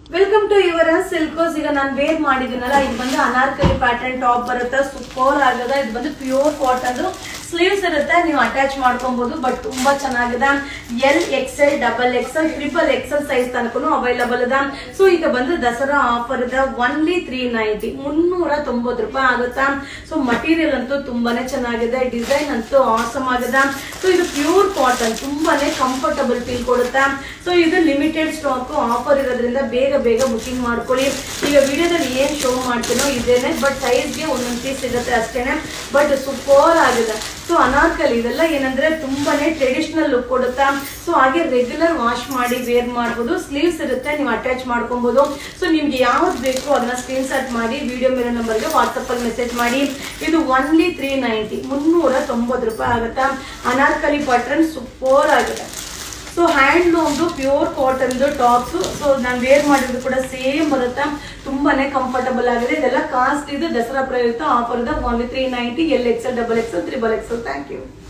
welcome to ಇವರ ಸಿಲ್ಕೋಸ್ ಈಗ ನಾನು ವೇರ್ ಮಾಡಿದ್ದೀನಲ್ಲ ಇದು ಬಂದು ಅನಾರ್ಕಲಿ ಪ್ಯಾಟರ್ನ್ ಟಾಪ್ ಬರುತ್ತೆ ಸೂಪರ್ ಆಗದ ಇದು ಬಂದು ಪ್ಯೂರ್ ಕಾಟನ್ ಸ್ಲೀವ್ಸ್ ಇರುತ್ತೆ ನೀವು ಅಟ್ಯಾಚ್ ಮಾಡ್ಕೊಬಹುದು ಬಟ್ ತುಂಬಾ ಚೆನ್ನಾಗಿದೆ L XL double XL triple XL size ತನಕನು ಅವೈಲಬಲ್ ಇದೆ ಸೊ ಈಗ ಬಂದು ದಸರಾ ಆಫರ್ ಇದೆ ಒನ್ಲಿ ತ್ರೀ ನೈಂಟಿ ಮುನ್ನೂರ ತೊಂಬತ್ತು ರೂಪಾಯಿ ಆಗುತ್ತಾ ಸೊ ಮಟೀರಿಯಲ್ ಅಂತೂ ತುಂಬಾನೇ ಚೆನ್ನಾಗಿದೆ ಡಿಸೈನ್ ಅಂತೂ ಆಸಮ್ ಆಗಿದೆ ಸೊ ಇದು ಪ್ಯೂರ್ ಕಾಟನ್ ತುಂಬಾನೇ ಕಂಫರ್ಟಬಲ್ ಫೀಲ್ ಕೊಡುತ್ತೆ ಸೊ ಇದು ಲಿಮಿಟೆಡ್ ಸ್ಟಾಕ್ ಆಫರ್ ಇರೋದ್ರಿಂದ ಬೇಗ ಬೇಗ ಬುಕಿಂಗ್ ಮಾಡ್ಕೊಳ್ಳಿ ಈಗ ವಿಡಿಯೋದಲ್ಲಿ ಏನ್ ಶೋ ಮಾಡ್ತೀನೋ ಇದೇನೆ ಬಟ್ ಸೈಜ್ಗೆ ಒಂದೊಂದು ಪೀಸ್ ಸಿಗುತ್ತೆ ಅಷ್ಟೇನೆ ಬಟ್ ಸೂಪರ್ ಆಗಿದೆ ಸೊ ಅನಾರ್ಕಲಿ ಇದೆಲ್ಲ ಏನಂದ್ರೆ ತುಂಬಾನೇ ಟ್ರೆಡಿಷನಲ್ ಲುಕ್ ಕೊಡುತ್ತಾ ಸೊ ಹಾಗೆ ರೆಗ್ಯುಲರ್ ವಾಶ್ ಮಾಡಿ ವೇರ್ ಮಾಡ್ಬೋದು ಸ್ಲೀವ್ಸ್ ಇರುತ್ತೆ ನೀವು ಅಟ್ಯಾಚ್ ಮಾಡ್ಕೊಬಹುದು ಸೊ ನಿಮ್ಗೆ ಯಾವ್ದು ಬೇಕು ಅದನ್ನ ಸ್ಕ್ರೀನ್ ಶಾಟ್ ಮಾಡಿ ವಿಡಿಯೋ ಮೇಲೆ ನಂಬರ್ಗೆ ವಾಟ್ಸಪ್ ಅಲ್ಲಿ ಮೆಸೇಜ್ ಮಾಡಿ ಇದು ಒನ್ಲಿ ತ್ರೀ ನೈಂಟಿ ಮುನ್ನೂರ ತೊಂಬತ್ತು ರೂಪಾಯಿ ಆಗುತ್ತಾ ಅನಾರ್ಕಲಿ ಪ್ಯಾಟರ್ನ್ ಸೂಪರ್ ಆಗಿದೆ ಸೊ ಹ್ಯಾಂಡ್ಲೂಮ್ದು ಪ್ಯೂರ್ ಕಾಟನ್ದು ಟಾಪ್ಸ್ ಸೊ ನಾನು ವೇರ್ ಮಾಡಿದ್ರು ಕೂಡ ಸೇಮ್ ಬರುತ್ತೆ ತುಂಬಾನೇ ಕಂಫರ್ಟಬಲ್ ಆಗಿದೆ ಇದೆಲ್ಲ ಕಾಸ್ಟ್ ಇದು ದಸರಾ ಪ್ರಯುಕ್ತ ಆಫರ್ ಇದೆ only three ninety L XL double XL triple XL thank you